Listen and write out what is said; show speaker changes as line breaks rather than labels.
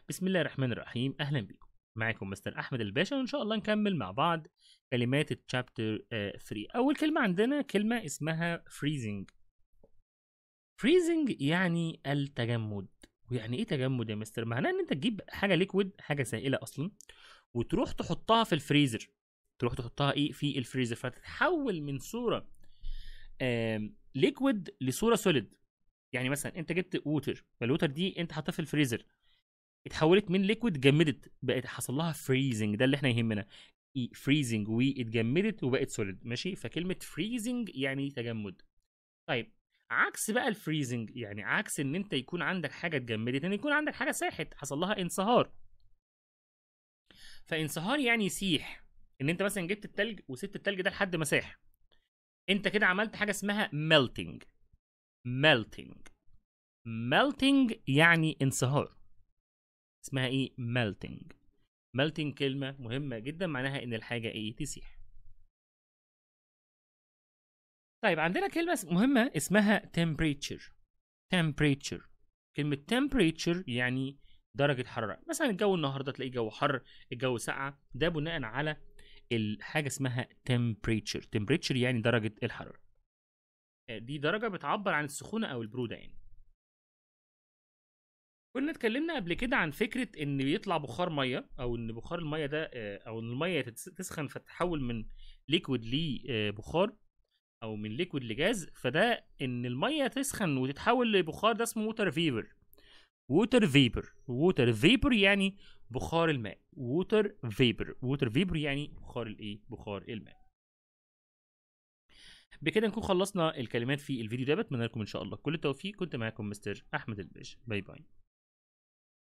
بسم الله الرحمن الرحيم اهلا بكم معاكم مستر احمد الباشا وان شاء الله نكمل مع بعض كلمات الشابتر 3 اول كلمه عندنا كلمه اسمها freezing freezing يعني التجمد ويعني ايه تجمد يا مستر معناه ان انت تجيب حاجه ليكويد حاجه سائله اصلا وتروح تحطها في الفريزر تروح تحطها ايه في الفريزر فتتحول من صوره ليكويد لصوره سوليد يعني مثلا انت جبت ووتر فالووتر دي انت حطها في الفريزر اتحولت من ليكويد جمدت بقت حصل لها فريزنج ده اللي احنا يهمنا فريزنج واتجمدت وبقت سوليد ماشي فكلمه فريزنج يعني تجمد طيب عكس بقى الفريزنج يعني عكس ان انت يكون عندك حاجه اتجمدت ان يكون عندك حاجه ساحت حصل لها انصهار فانصهار يعني يسيح ان انت مثلا جبت التلج وسبت التلج ده لحد ما ساح انت كده عملت حاجه اسمها melting melting melting يعني انصهار اسمها ايه melting melting كلمة مهمة جدا معناها ان الحاجة ايه تسيح طيب عندنا كلمة مهمة اسمها temperature temperature كلمة temperature يعني درجة حرارة مثلا الجو النهاردة تلاقيه جو حر الجو ساقعة ده بناء على الحاجة اسمها temperature temperature يعني درجة الحرارة دي درجة بتعبر عن السخونة أو البرودة يعني كنا اتكلمنا قبل كده عن فكرة إن بيطلع بخار مية أو إن بخار المية ده أو إن المية تسخن فتتحول من ليكويد لبخار أو من ليكويد لجاز فده إن المية تسخن وتتحول لبخار ده اسمه ووتر فيبر ووتر فيبر ووتر فيبر يعني بخار الماء ووتر فيبر ووتر فيبر يعني بخار الايه بخار الماء بكده نكون خلصنا الكلمات في الفيديو ده بتمنى لكم ان شاء الله كل التوفيق كنت معاكم مستر احمد الباشا باي باي